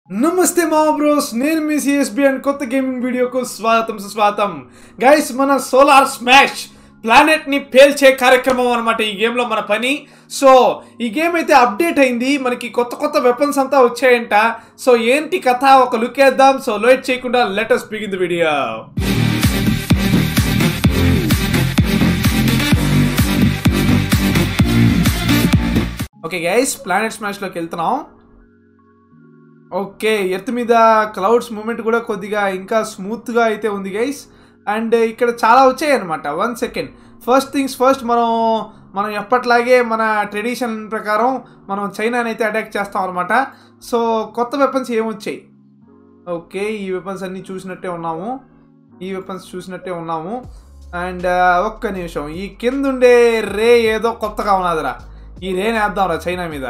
నమస్తే మా బ్రోస్ నేను మీ సిఎస్బి అండ్ కొత్త గేమింగ్ వీడియోకు స్వాగతం సుస్వాగతం గైస్ మన సోలార్ స్మాష్ ప్లానెట్ ని పేల్చే కార్యక్రమం అనమాట ఈ గేమ్ లో మన పని సో ఈ గేమ్ అయితే అప్డేట్ అయింది మనకి కొత్త కొత్త వెపన్స్ అంతా వచ్చాయంట సో ఏంటి కథ ఒక లుక్ వేద్దాం సో లేట్ చేయకుండా let us begin the video okay guys planet స్మాష్లోకి వెళ్తున్నాం ఓకే ఎర్త్ మీద క్లౌడ్స్ మూమెంట్ కూడా కొద్దిగా ఇంకా స్మూత్గా అయితే ఉంది గైస్ అండ్ ఇక్కడ చాలా వచ్చాయి అనమాట one second first things first మనం మనం ఎప్పట్లాగే మన ట్రెడిషన్ ప్రకారం మనం చైనాని అయితే అటాక్ చేస్తాం అనమాట సో కొత్త వెపన్స్ ఏమొచ్చాయి ఓకే ఈ వెపన్స్ అన్నీ చూసినట్టే ఉన్నాము ఈ వెపన్స్ చూసినట్టే ఉన్నాము అండ్ ఒక్క నిమిషం ఈ కింద ఉండే రే ఏదో కొత్తగా ఉన్నదిరా ఈ రేని వేద్దాంరా చైనా మీద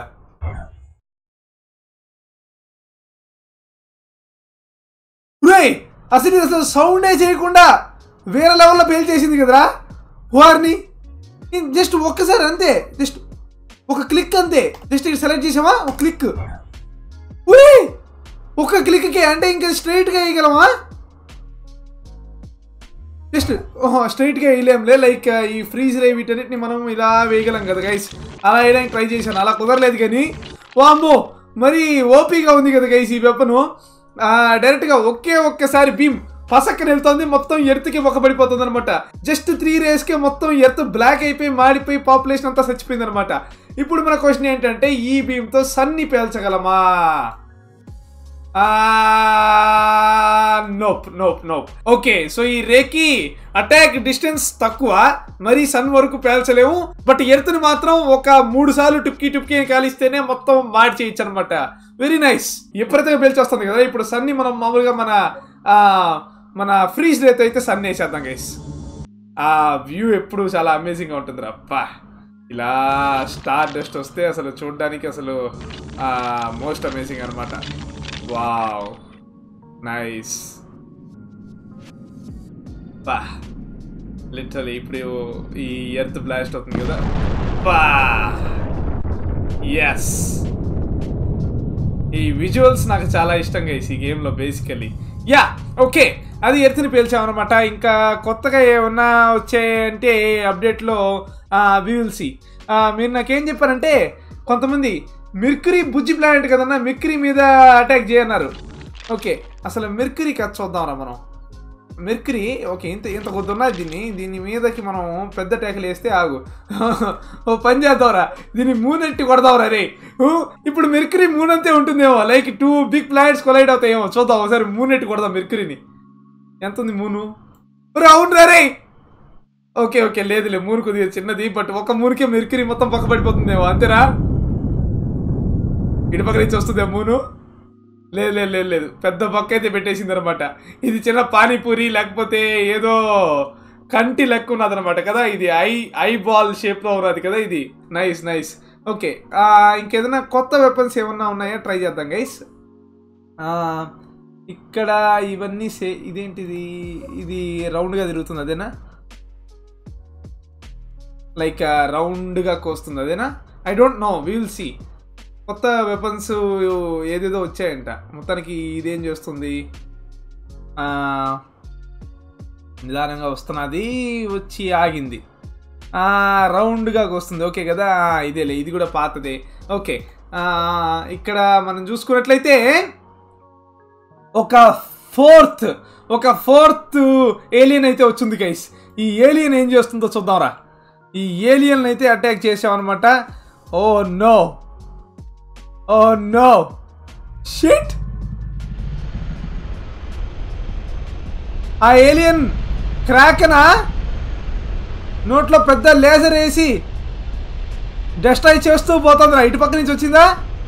రేయ్ అసలు ఇది అసలు సౌండే చేయకుండా వేరే లెవెల్లో పేల్ చేసింది కదరా వారిని జస్ట్ ఒక్కసారి అంతే జస్ట్ ఒక క్లిక్ అంతే జస్ట్ ఇక్కడ సెలెక్ట్ చేసామా ఒక క్లిక్ ఉయ్ ఒక క్లిక్కి అంటే ఇంకా స్ట్రైట్గా వేయగలమా జస్ట్ ఓహో స్ట్రైట్గా వేయలేంలే లైక్ ఈ ఫ్రీజ్ రే వీటన్నిటిని మనం ఇలా వేయగలం కదా గైస్ అలా వేయడానికి ట్రై చేశాను అలా కుదరలేదు కానీ వామ్మో మరి ఓపీగా ఉంది కదా గైస్ ఈ వెపను డైరెక్ట్గా ఒకే ఒక్కసారి భీమ్ పసక్కన వెళ్తుంది మొత్తం ఎర్త్కి ఒక పడిపోతుంది అనమాట జస్ట్ త్రీ రేస్కే మొత్తం ఎర్త్ బ్లాక్ అయిపోయి మాడిపోయి పాపులేషన్ అంతా చచ్చిపోయింది అనమాట ఇప్పుడు మన క్వశ్చన్ ఏంటంటే ఈ భీమ్తో సన్ని పేల్చగలమా నోప్ నోప్ నోప్ ఓకే సో ఈ రేకి అటాక్ డిస్టెన్స్ తక్కువ మరి సన్ వరకు పేల్చలేము బట్ ఎర్త్ని మాత్రం ఒక మూడు సార్లు టుప్కి టుప్కి కాలిస్తేనే మొత్తం మాడి చేయొచ్చు అనమాట వెరీ నైస్ ఎప్పుడైతే పేల్చొస్తుంది కదా ఇప్పుడు సన్ని మనం మామూలుగా మన ఆ, మన ఫ్రీజ్ రేట్ అయితే సన్ వేసేద్దాం గైస్ ఆ వ్యూ ఎప్పుడు చాలా అమేజింగ్గా ఉంటుంది అబ్బా ఇలా స్టార్ డస్ట్ వస్తే అసలు చూడడానికి అసలు మోస్ట్ అమేజింగ్ అనమాట వావ్ నైస్ బా లిటరలీ ఇప్పుడు ఈ ఎర్త్ బ్లాస్ట్ అవుతుంది కదా బా ఎస్ ఈ విజువల్స్ నాకు చాలా ఇష్టం గైస్ ఈ గేమ్లో బేసికలీ యా ఓకే అది ఎర్త్ని పేల్చామన్నమాట ఇంకా కొత్తగా ఏమన్నా వచ్చాయంటే అప్డేట్లో విల్సి మీరు నాకేం చెప్పారంటే కొంతమంది మిర్కరీ బుజ్జి ప్లానెట్ కదన్నా మిర్కరీ మీద అటాక్ చేయన్నారు ఓకే అసలు మిర్కరీ కథ చూద్దాంరా మనం మెర్కరీ ఓకే ఇంత ఇంత కొద్ది ఉన్నది దీన్ని దీని మీదకి మనం పెద్ద టేకలు వేస్తే ఆగు ఓ పని చేద్దాంరా దీన్ని మూనెట్టి కొడదాంరా రే ఊ, ఇప్పుడు మెర్కరీ మూనంతే ఉంటుందేమో like two big planets collide అవుతాయేమో చూద్దాం ఒకసారి మూనెట్టి కొడదాం మెర్కరీని ఎంత ఉంది మూను ఒరే అవునురా రే ఓకే ఓకే లేదులే మూను కొద్దిగా చిన్నది బట్ ఒక మూనుకే మెర్కరీ మొత్తం పక్క పడిపోతుందేమో అంతేరా ఇటుపక్క నుంచి వస్తుందే మూను లేదు లేదు లేదు లేదు పెద్ద బొక్క అయితే పెట్టేసింది అనమాట ఇది చిన్న పానీపూరి లేకపోతే ఏదో కంటి లెక్క ఉన్నదనమాట కదా ఇది ఐ ఐ బాల్ షేప్లో ఉన్నది కదా ఇది నైస్ నైస్ ఓకే ఇంకేదైనా కొత్త వెపన్స్ ఏమన్నా ఉన్నాయా ట్రై చేద్దాం గైస్ ఇక్కడ ఇవన్నీ సే ఇదేంటిది ఇది రౌండ్గా తిరుగుతుంది అదేనా లైక్ రౌండ్గా కోస్తుంది అదేనా I don't know will see కొత్త వెపన్స్ ఏదేదో వచ్చాయంట మొత్తానికి ఇదేం చేస్తుంది ఆ, నిదానంగా వస్తున్నది వచ్చి ఆగింది ఆ, రౌండ్గా వస్తుంది ఓకే కదా ఆ, ఇదేలే ఇది కూడా పాతదే ఓకే ఆ, ఇక్కడ మనం చూసుకున్నట్లయితే ఒక ఫోర్త్ ఒక ఫోర్త్ ఏలియన్ అయితే వచ్చింది గైస్ ఈ ఏలియన్ ఏం చేస్తుందో చూద్దాంరా ఈ ఏలియన్ అయితే అటాక్ చేసామన్నమాట oh no oh no shit ఆ ఏలియన్ క్రాకనా నోట్లో పెద్ద లేజర్ వేసి డెస్ట్రాయ్ చేస్తూ పోతుందిరా ఇటు పక్క నుంచి వచ్చిందా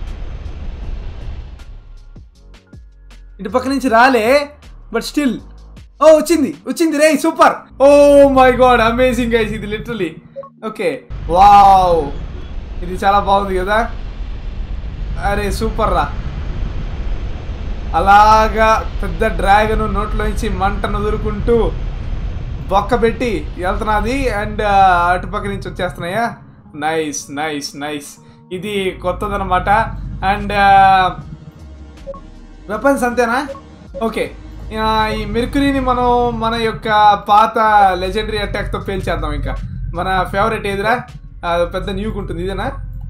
ఇటు పక్క నుంచి రాలే బట్ స్టిల్ ఓ వచ్చింది వచ్చింది ray super oh my God amazing guys ఇది లిటరలీ ఓకే వావ్ ఇది చాలా బాగుంది కదా అరే సూపర్ రా అలాగా పెద్ద డ్రాగన్ నోట్లోంచి మంటను వదులుకుంటూ బొక్క పెట్టి వెళ్తున్నది అండ్ అటుపక్క నుంచి వచ్చేస్తున్నాయా నైస్ నైస్ నైస్ ఇది కొత్తదనమాట అండ్ వెపన్స్ అంతేనా ఓకే ఆ, ఈ మెర్కురీని మనం మన యొక్క పాత లెజెండరీ అటాక్తో పేల్చేద్దాం ఇంకా మన ఫేవరెట్ ఏదిరా ఆ, పెద్ద న్యూక్ ఉంటుంది ఇదేనా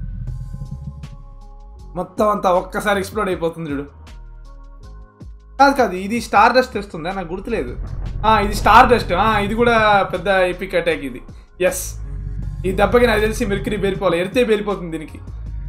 మొత్తం అంతా ఒక్కసారి ఎక్స్ప్లోడ్ అయిపోతుంది చూడు కాదు కాదు ఇది స్టార్ డస్ట్ తెస్తుందా నాకు గుర్తులేదు ఆ, ఇది స్టార్ డస్ట్ ఇది కూడా పెద్ద ఎపిక్ అటాక్ ఇది ఎస్ ఈ దెబ్బకి నాకు తెలిసి మెర్కరీ బేరిపోవాలి ఎడితే బేరిపోతుంది దీనికి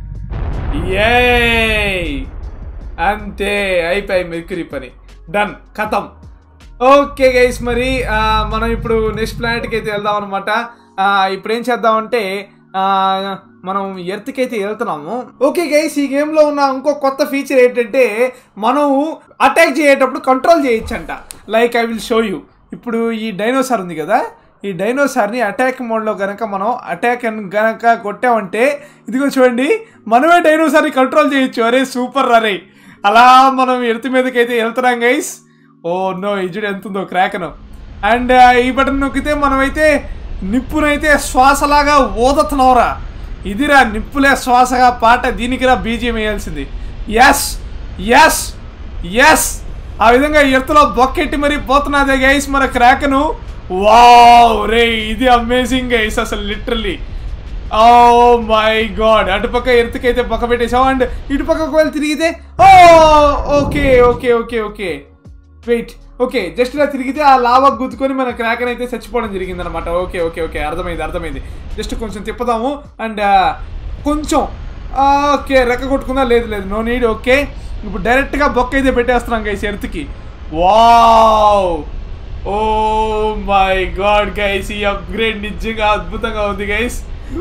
ఏయ్ అంతే అయిపోయి మెర్కరీ పని డన్ ఖతం ఓకే గైస్ మరి ఆ, మనం ఇప్పుడు నెక్స్ట్ ప్లానెట్కి అయితే వెళ్దాం అనమాట ఇప్పుడు ఏం చేద్దామంటే ఆ, మనం ఎర్త్కి అయితే వెళ్తున్నాము ఓకే గైస్ ఈ గేమ్లో ఉన్న ఇంకో కొత్త ఫీచర్ ఏంటంటే మనం అటాక్ చేసేటప్పుడు కంట్రోల్ చేయొచ్చంట like I will show you ఇప్పుడు ఈ డైనోసార్ ఉంది కదా ఈ డైనోసార్ని అటాక్ మోడ్లో గనక మనం అటాక్ అని గనక కొట్టామంటే ఇదిగో చూడండి మనమే డైనోసార్ని కంట్రోల్ చేయొచ్చు అరే సూపర్ అరే అలా మనం ఎర్త్ మీదకి అయితే వెళ్తున్నాం గైస్ ఓ నో ఇజుడు ఎంత ఉందో క్రాకను అండ్ ఈ బటన్ నొక్కితే మనమైతే నిప్పునైతే శ్వాసలాగా ఓదతున్నావురా ఇదిరా నిప్పులే శ్వాసగా పాట దీనికిరా బీజియం వేయాల్సింది ఎస్ ఎస్ ఎస్ ఆ విధంగా ఎర్త్లో బొక్కెట్టి మరీ పోతున్నదే గైస్ మన క్రాకను వావ్ రే ఇది అమేజింగ్ గైస్ అసలు లిటరల్లీ ఓ మై గాడ్ అటుపక్క ఎర్త్కైతే పక్క పెట్టేసాం అండ్ ఇటు పక్క ఒకవేళ తిరిగితే oh okay okay okay okay wait okay just ఇలా తిరిగితే ఆ లావా గుద్దుకొని మన క్రాకన్ అయితే చచ్చిపోవడం జరిగింది అనమాట ఓకే ఓకే ఓకే అర్థమైంది అర్థమైంది జస్ట్ కొంచెం తిప్పుదాము అండ్ కొంచెం ఆ, ఓకే రెక్క కొట్టుకుందా లేదు లేదు నో నీడ్ ఓకే ఇప్పుడు డైరెక్ట్గా బొక్క అయితే పెట్టేస్తున్నాం గైస్ ఎర్త్కి wow oh my God guys ఈ అప్గ్రేడ్ నిజంగా అద్భుతంగా ఉంది గైస్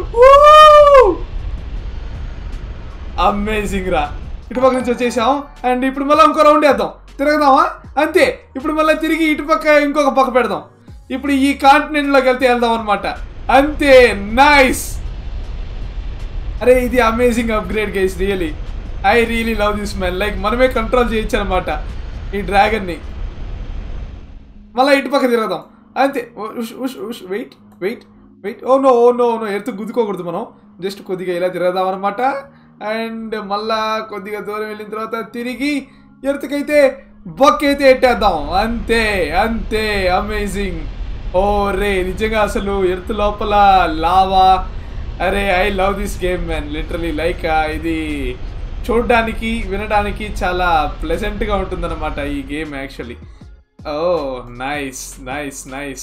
అమేజింగ్ రా ఇటుపక్క నుంచి వచ్చేసాం అండ్ ఇప్పుడు మళ్ళీ ఇంకో రౌండ్ వేద్దాం తిరగదామా అంతే ఇప్పుడు మళ్ళీ తిరిగి ఇటుపక్క ఇంకొక పక్క పెడదాం ఇప్పుడు ఈ కాంటినెంట్లోకి వెళ్తే వెళ్దాం అనమాట అంతే నైస్ అరే ఇది amazing upgrade guys really I really love this man like మనమే కంట్రోల్ చేయొచ్చు అనమాట ఈ డ్రాగన్ని మళ్ళీ ఇటు పక్క తిరగదాం అంతే ఉష్ ఉష్ ఉష్ wait wait wait oh no oh no no ఎత్తు గుద్దుకోకూడదు మనం జస్ట్ కొద్దిగా ఇలా తిరగదాం అనమాట అండ్ మళ్ళా కొద్దిగా దూరం వెళ్ళిన తర్వాత తిరిగి ఎర్త్కైతే బొక్క అయితే ఎట్టేద్దాం అంతే అంతే అమేజింగ్ ఓ రే నిజంగా అసలు ఎర్త్ లోపల లావా అరే I love this game man literally like ఇది చూడడానికి వినడానికి చాలా ప్లెజెంట్గా ఉంటుందన్నమాట ఈ game actually oh nice nice nice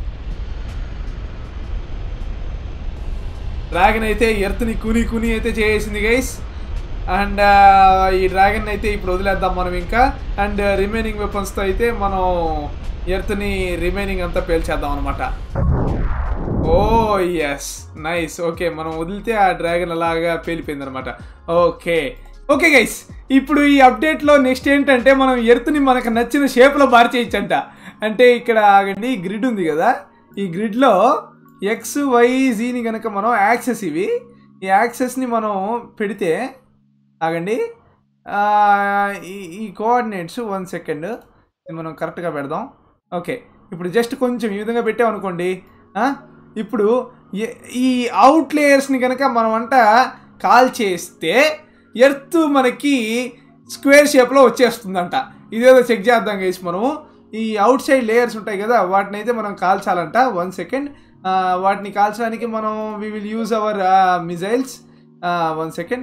dragon అయితే ఎర్త్ని కుని కుని అయితే చేసింది గైస్ అండ్ ఈ డ్రాగన్ అయితే ఇప్పుడు వదిలేద్దాం మనం ఇంకా అండ్ రిమైనింగ్ వెపన్స్తో అయితే మనం ఎర్త్ని రిమైనింగ్ అంతా పేల్చేద్దాం అనమాట ఓ ఎస్ నైస్ ఓకే మనం వదిలితే ఆ డ్రాగన్ అలాగా పేలిపోయింది అనమాట ఓకే ఓకే గైస్ ఇప్పుడు ఈ అప్డేట్లో నెక్స్ట్ ఏంటంటే మనం ఎర్త్ని మనకు నచ్చిన షేప్లో మార్చేయచ్చంట అంటే ఇక్కడ ఆగండి గ్రిడ్ ఉంది కదా ఈ గ్రిడ్లో ఎక్స్ వై జీని కనుక మనం యాక్సెస్ ఇవి ఈ యాక్సెస్ని మనం పెడితే ఆగండి ఆ, ఈ ఈ కోఆర్డినేట్స్ వన్ సెకండ్ ఇది మనం కరెక్ట్గా పెడదాం ఓకే ఇప్పుడు జస్ట్ కొంచెం ఈ విధంగా పెట్టామనుకోండి ఆ, ఇప్పుడు ఏ- ఈ అవుట్ లేయర్స్ని కనుక మనం అంట కాల్ చేస్తే ఎర్త్ మనకి స్క్వేర్ షేప్లో వచ్చేస్తుందంట ఇదేదో చెక్ చేద్దాం గైస్ మనము ఈ అవుట్ సైడ్ లేయర్స్ ఉంటాయి కదా వాటిని అయితే మనం కాల్చాలంట వన్ సెకండ్ వాటిని కాల్చడానికి మనం we will use our missiles one second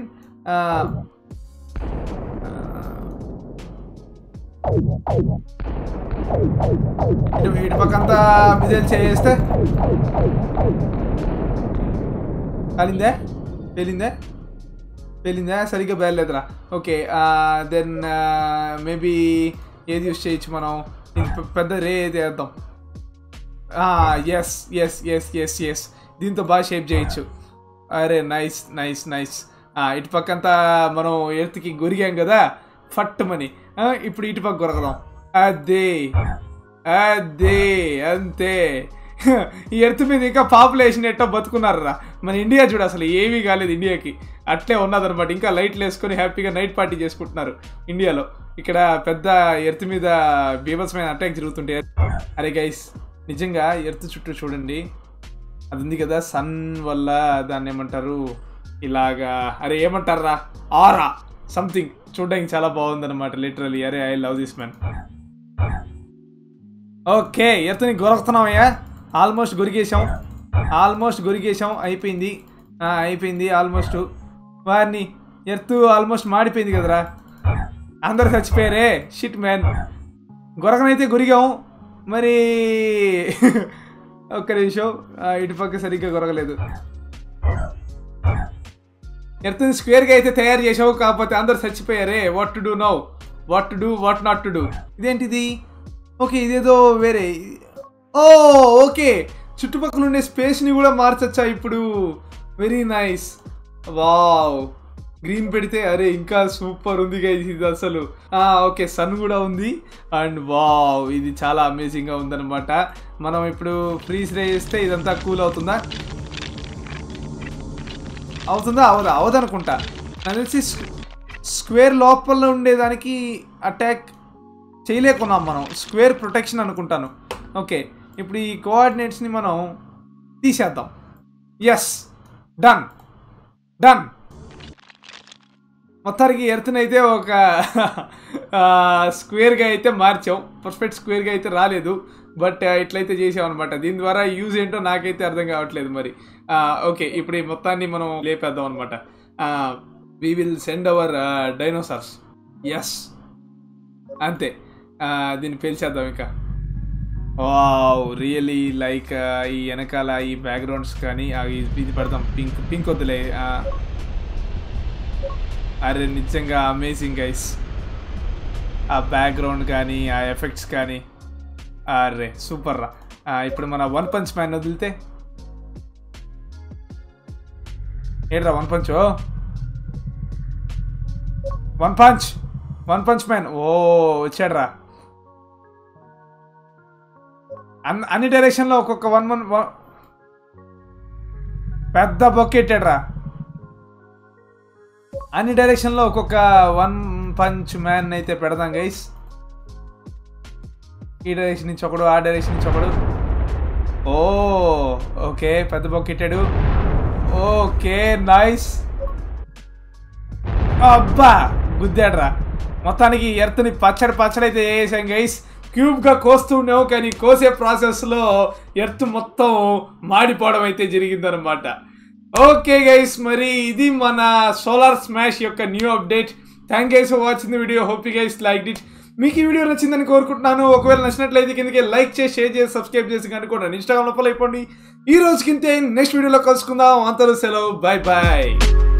ఇటు ఇటు పక్కంతా మిజైల్ చేస్తే కాలిందే పేలిందే పేలిందా సరిగ్గా బయలుదేరరా ఓకే దెన్ మేబీ ఏది యూస్ చేయొచ్చు మనం ఇది పె- పెద్ద రే అయితే వేద్దాం yes yes yes yes yes దీంతో బాగా షేప్ చేయొచ్చు అరే నైస్ నైస్ నైస్ ఇటు పక్కంతా మనం ఎర్త్కి గొరిగాం కదా ఫట్ మని ఇప్పుడు ఇటు పక్క గొరగదాం అదే అదే అంతే ఈ ఎర్త్ మీద ఇంకా పాపులేషన్ ఎట్టో బతుకున్నారా మన ఇండియా చూడు అసలు ఏమీ కాలేదు ఇండియాకి అట్లే ఉన్నదన్నమాట ఇంకా లైట్లు వేసుకొని హ్యాపీగా నైట్ పార్టీ చేసుకుంటున్నారు ఇండియాలో ఇక్కడ పెద్ద ఎర్త్ మీద బీభత్సమైన అటాక్ జరుగుతుంటే అరే గైస్ నిజంగా ఎర్త్ చుట్టూ చూడండి అది ఉంది కదా సన్ వల్ల దాన్ని ఏమంటారు ఇలాగా అరే ఏమంటారా ఆరా సంథింగ్ చూడడానికి చాలా బాగుందన్నమాట లిటరలీ అరే I love this man okay ఎర్త్ని గొరకుతున్నామయ్యా ఆల్మోస్ట్ గొరిగేసాం ఆల్మోస్ట్ గొరిగేసాం అయిపోయింది ఆ, అయిపోయింది ఆల్మోస్ట్ వారిని ఎర్త్ ఆల్మోస్ట్ మాడిపోయింది కదరా అందరు చచ్చిపోయారే షిట్ మ్యాన్ గొరకనైతే గొరిగాం మరి ఒక్క నిమిషం ఆ, ఇటుపక్క సరిగ్గా గొరగలేదు ఎర్త్ని స్క్వేర్గా అయితే తయారు చేసావు కాకపోతే అందరు చచ్చిపోయారే what to do now what to do what not to do ఇదేంటిది ఓకే ఇదేదో వేరే ఓ ఓకే చుట్టుపక్కల ఉండే స్పేస్ని కూడా మార్చచ్చా ఇప్పుడు వెరీ నైస్ వావ్ గ్రీన్ పెడితే అరే ఇంకా సూపర్ ఉంది గైస్ ఇది అసలు ఓకే సన్ కూడా ఉంది అండ్ వావ్ ఇది చాలా అమేజింగ్గా ఉందన్నమాట మనం ఇప్పుడు ఫ్రీజ్ రే చేస్తే ఇదంతా కూల్ అవుతుందా అవుతుందా అవదా అవదనుకుంటా నాకు తెలిసి స్క్- స్క్వేర్ లోపల ఉండేదానికి అటాక్ చేయలేకున్నాం మనం స్క్వేర్ ప్రొటెక్షన్ అనుకుంటాను ఓకే ఇప్పుడు ఈ కోఆర్డినేట్స్ని మనం తీసేద్దాం ఎస్ డన్ డన్ మొత్తానికి ఎర్త్ని అయితే ఒక స్క్వేర్గా అయితే మార్చాం పర్ఫెక్ట్ స్క్వేర్గా అయితే రాలేదు బట్ ఇట్లయితే చేసాం అనమాట దీని ద్వారా యూజ్ ఏంటో నాకైతే అర్థం కావట్లేదు మరి ఓకే ఇప్పుడు ఈ మొత్తాన్ని మనం లేపేద్దాం అనమాట we will send our dinosaurs yes అంతే ఆ, దీన్ని పేల్చేద్దాం ఇంకా వావ్ రియలీ లైక్ ఈ వెనకాల ఈ బ్యాక్గ్రౌండ్స్ కానీ ఆ, ఇది ఇది పెడదాం పింక్ పింక్ వద్దులే ఆ, అరే నిజంగా అమేజింగ్ గైస్ ఆ బ్యాక్గ్రౌండ్ కానీ ఆ ఎఫెక్ట్స్ కానీ అరే సూపర్ రా ఆ, ఇప్పుడు మన వన్ పంచ్ మ్యాన్ వదిలితే ఏంట్రా one punch one punch one punch man oh వచ్చాడ్రా అన్ అన్ని డైరెక్షన్లో ఒక్కొక్క వన్ వన్ పెద్ద బొక్కెట్టాడ్రా అన్ని డైరెక్షన్లో ఒక్కొక్క వన్ పంచ్ మ్యాన్ అయితే పెడదాం గైస్ ఈ డైరెక్షన్ నుంచి ఒకడు ఆ డైరెక్షన్ నుంచి ఒకడు ఓ ఓకే పెద్ద బొక్కెట్టాడు ఓకే నైస్ అబ్బా గుద్దాడ్రా మొత్తానికి ఎర్త్ని పచ్చడి పచ్చడి అయితే వేసాం గైస్ క్యూబ్గా కోస్తూ ఉండేవు కానీ కోసే ప్రాసెస్లో ఎర్త్ మొత్తం మాడిపోవడం అయితే జరిగిందనమాట ఓకే గైస్ మరి ఇది మన సోలార్ స్మాష్ యొక్క new update thank guys for watching the video hope guys like it మీకు ఈ వీడియో నచ్చిందని కోరుకుంటున్నాను ఒకవేళ నచ్చినట్లయితే కిందకి లైక్ చేసి షేర్ చేసి సబ్స్క్రైబ్ చేసి కనుకోండి ఇన్స్టాగ్రామ్లో ఫాలో అయిపోండి ఈ రోజుకింతే నెక్స్ట్ వీడియోలో కలుసుకుందాం అంతలో సెలవు బాయ్ బాయ్